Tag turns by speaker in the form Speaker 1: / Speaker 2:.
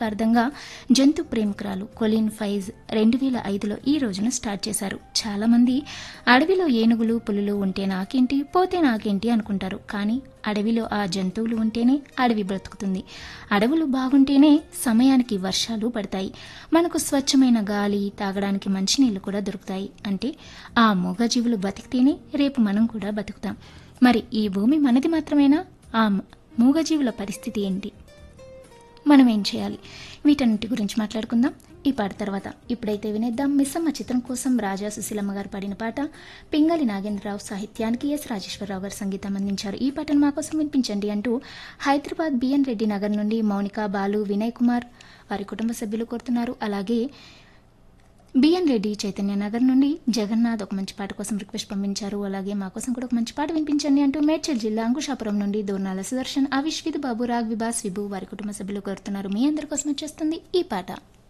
Speaker 1: జ్ఞాపకార్థంగా జంతు ప్రేమికురాలు కొలిన్ ఫైజ్ రెండు వేల ఐదులో ఈ రోజున స్టార్ట్ చేశారు చాలామంది అడవిలో ఏనుగులు పులులు ఉంటే నాకేంటి పోతే నాకేంటి అనుకుంటారు కానీ అడవిలో ఆ జంతువులు ఉంటేనే అడవి బ్రతుకుతుంది అడవులు బాగుంటేనే సమయానికి వర్షాలు పడతాయి మనకు స్వచ్ఛమైన గాలి తాగడానికి మంచినీళ్ళు కూడా దొరుకుతాయి అంటే ఆ మూగజీవులు బతికితేనే రేపు మనం కూడా బతుకుతాం మరి ఈ భూమి మనది మాత్రమేనా ఆ మూగజీవుల పరిస్థితి ఏంటి మనం ఏం చేయాలి వీటన్నిటి గురించి మాట్లాడుకుందాం ఈ పాట తర్వాత ఇప్పుడైతే వినేద్దాం మిస్సమ్మ చిత్రం కోసం రాజా సుశీలమ్మ గారు పాడిన పాట పింగళి నాగేంద్రరావు సాహిత్యానికి ఎస్ రాజేశ్వరరావు గారు సంగీతం అందించారు ఈ పాటను మా కోసం వినిపించండి అంటూ హైదరాబాద్ బిఎన్ రెడ్డి నగర్ నుండి మౌనిక బాలు వినయ్ కుమార్ వారి కుటుంబ సభ్యులు కోరుతున్నారు అలాగే బిఎన్ రెడ్డి చైతన్య నగర్ నుండి జగన్నాథ్ ఒక మంచి పాట కోసం రిక్వెస్ట్ పంపించారు అలాగే మా కోసం కూడా ఒక మంచి పాట వినిపించండి అంటూ మేడ్చల్ జిల్లా అంకుశాపురం నుండి దూర్నాల సుదర్శన్ అవిష్విద్ బాబు రాగ్ విబాస్ విభు వారి కుటుంబ సభ్యులు కోరుతున్నారు మీ అందరి కోసం వచ్చేస్తుంది ఈ పాట